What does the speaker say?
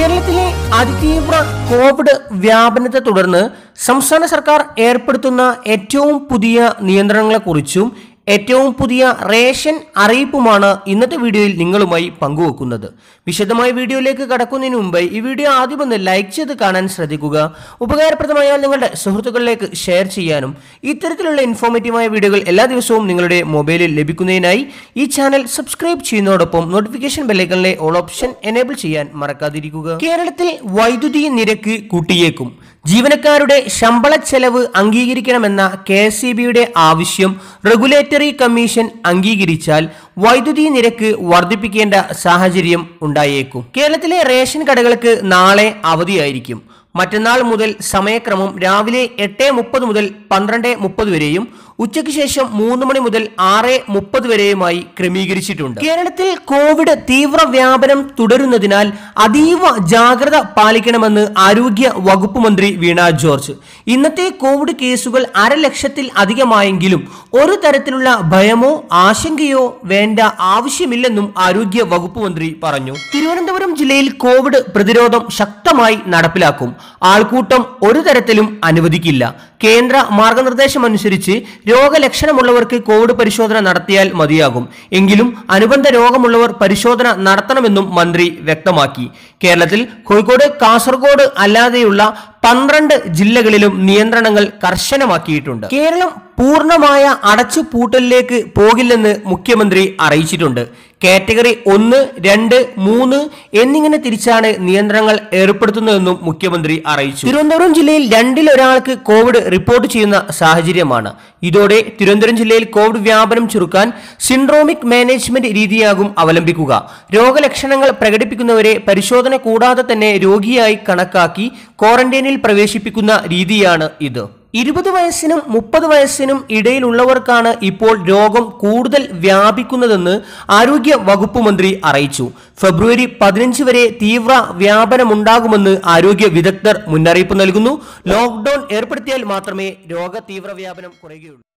കേരളത്തിലെ അതിതീവ്ര കോവിഡ് വ്യാപനത്തെ തുടർന്ന് സംസ്ഥാന സർക്കാർ ഏർപ്പെടുത്തുന്ന ഏറ്റവും പുതിയ നിയന്ത്രണങ്ങളെക്കുറിച്ചും ഏറ്റവും പുതിയ റേഷൻ അറിയിപ്പുമാണ് ഇന്നത്തെ വീഡിയോയിൽ നിങ്ങളുമായി പങ്കുവെക്കുന്നത് വിശദമായ വീഡിയോയിലേക്ക് കടക്കുന്നതിന് മുമ്പ് ഈ വീഡിയോ ആദ്യം ഒന്ന് ലൈക്ക് ചെയ്ത് കാണാൻ ശ്രദ്ധിക്കുക ഉപകാരപ്രദമായാൽ നിങ്ങളുടെ സുഹൃത്തുക്കളിലേക്ക് ഷെയർ ചെയ്യാനും ഇത്തരത്തിലുള്ള ഇൻഫോർമേറ്റീവായ വീഡിയോകൾ എല്ലാ ദിവസവും നിങ്ങളുടെ മൊബൈലിൽ ലഭിക്കുന്നതിനായി ഈ ചാനൽ സബ്സ്ക്രൈബ് ചെയ്യുന്നതോടൊപ്പം നോട്ടിഫിക്കേഷൻ ബെല്ലൈക്കണിലെ ഓൾ ഓപ്ഷൻ എനേബിൾ ചെയ്യാൻ മറക്കാതിരിക്കുക കേരളത്തിൽ വൈദ്യുതി നിരക്ക് കൂട്ടിയേക്കും ജീവനക്കാരുടെ ശമ്പള ചെലവ് അംഗീകരിക്കണമെന്ന കെ എസ് ആവശ്യം റെഗുലേറ്ററി കമ്മീഷൻ അംഗീകരിച്ചാൽ വൈദ്യുതി നിരക്ക് വർദ്ധിപ്പിക്കേണ്ട സാഹചര്യം ഉണ്ടായേക്കും കേരളത്തിലെ റേഷൻ കടകൾക്ക് നാളെ അവധിയായിരിക്കും മറ്റന്നാൾ മുതൽ സമയക്രമം രാവിലെ എട്ട് മുപ്പത് മുതൽ പന്ത്രണ്ട് മുപ്പത് വരെയും ഉച്ചയ്ക്ക് ശേഷം മൂന്ന് മണി മുതൽ ആറ് മുപ്പത് വരെയുമായി ക്രമീകരിച്ചിട്ടുണ്ട് കേരളത്തിൽ കോവിഡ് തീവ്ര വ്യാപനം തുടരുന്നതിനാൽ അതീവ ജാഗ്രത പാലിക്കണമെന്ന് ആരോഗ്യ വകുപ്പ് മന്ത്രി വീണ ജോർജ് ഇന്നത്തെ കോവിഡ് കേസുകൾ അരലക്ഷത്തിൽ അധികമായെങ്കിലും ഒരു തരത്തിലുള്ള ഭയമോ ആശങ്കയോ വേണ്ട ആവശ്യമില്ലെന്നും ആരോഗ്യ വകുപ്പ് മന്ത്രി പറഞ്ഞു തിരുവനന്തപുരം ജില്ലയിൽ കോവിഡ് പ്രതിരോധം ശക്തമായി നടപ്പിലാക്കും ആൾക്കൂട്ടം ഒരു തരത്തിലും അനുവദിക്കില്ല കേന്ദ്ര മാർഗനിർദ്ദേശം അനുസരിച്ച് രോഗലക്ഷണമുള്ളവർക്ക് കോവിഡ് പരിശോധന നടത്തിയാൽ മതിയാകും എങ്കിലും അനുബന്ധ രോഗമുള്ളവർ പരിശോധന നടത്തണമെന്നും മന്ത്രി വ്യക്തമാക്കി കേരളത്തിൽ കോഴിക്കോട് കാസർഗോഡ് അല്ലാതെയുള്ള പന്ത്രണ്ട് ജില്ലകളിലും നിയന്ത്രണങ്ങൾ കർശനമാക്കിയിട്ടുണ്ട് കേരളം പൂർണ്ണമായ അടച്ചുപൂട്ടലിലേക്ക് പോകില്ലെന്ന് മുഖ്യമന്ത്രി അറിയിച്ചിട്ടുണ്ട് കാറ്റഗറി ഒന്ന് രണ്ട് മൂന്ന് എന്നിങ്ങനെ തിരിച്ചാണ് നിയന്ത്രണങ്ങൾ ഏർപ്പെടുത്തുന്നതെന്നും മുഖ്യമന്ത്രി അറിയിച്ചു തിരുവനന്തപുരം ജില്ലയിൽ രണ്ടിലൊരാൾക്ക് കോവിഡ് റിപ്പോർട്ട് ചെയ്യുന്ന സാഹചര്യമാണ് ഇതോടെ തിരുവനന്തപുരം ജില്ലയിൽ കോവിഡ് വ്യാപനം ചെറുക്കാൻ സിൻഡ്രോമിക് മാനേജ്മെന്റ് രീതിയാകും അവലംബിക്കുക രോഗലക്ഷണങ്ങൾ പ്രകടിപ്പിക്കുന്നവരെ പരിശോധന കൂടാതെ തന്നെ രോഗിയായി കണക്കാക്കി ക്വാറന്റൈനിൽ പ്രവേശിപ്പിക്കുന്ന രീതിയാണ് ഇത് ഇരുപത് വയസ്സിനും മുപ്പത് വയസ്സിനും ഇടയിലുള്ളവർക്കാണ് ഇപ്പോൾ രോഗം കൂടുതൽ വ്യാപിക്കുന്നതെന്ന് ആരോഗ്യ വകുപ്പ് മന്ത്രി അറിയിച്ചു ഫെബ്രുവരി പതിനഞ്ച് വരെ തീവ്ര വ്യാപനമുണ്ടാകുമെന്ന് ആരോഗ്യ വിദഗ്ധർ മുന്നറിയിപ്പ് നൽകുന്നു ലോക്ക്ഡൌൺ ഏർപ്പെടുത്തിയാൽ മാത്രമേ രോഗ തീവ്ര വ്യാപനം കുറയുകയുള്ളൂ